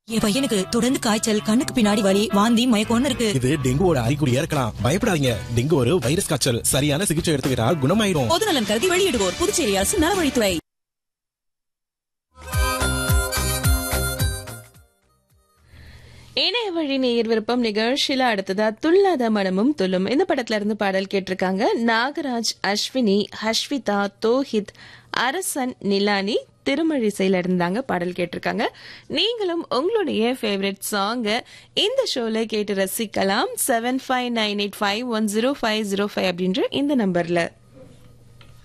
என் பையனுக்கு தொடர்ந்து காய்ச்சல் கண்ணுக்கு பின்னாடி வலி வாந்தி மயக்கம்னு இருக்கு இது டெங்குவோட அறிகுறியா இருக்கலாம் பயப்படாதீங்க டெங்கு ஒரு வைரஸ் காய்ச்சல் சரியான சிகிச்சை எடுத்துக்கிட்டா குணமாயிடும் பொது நலன் கருதி வெளியிடுவோர் புதுச்சேரி அரசு நலவழித்துறை இணைய வழி நேயர் விருப்பம் நிகழ்ச்சியில அடுத்ததா துல்லாத மனமும் துள்ளும் இந்த படத்துல இருந்து பாடல் கேட்டிருக்காங்க நாகராஜ் அஸ்வினி ஹஷ்விதா தோஹித் அரசன் நிலானி திருமழிசையில இருந்தாங்க பாடல் கேட்டிருக்காங்க நீங்களும் உங்களுடைய ஃபேவரட் சாங்க இந்த ஷோல கேட்டு ரசிக்கலாம் seven five nine eight five one zero five zero five அப்படின்ற இந்த நம்பர்ல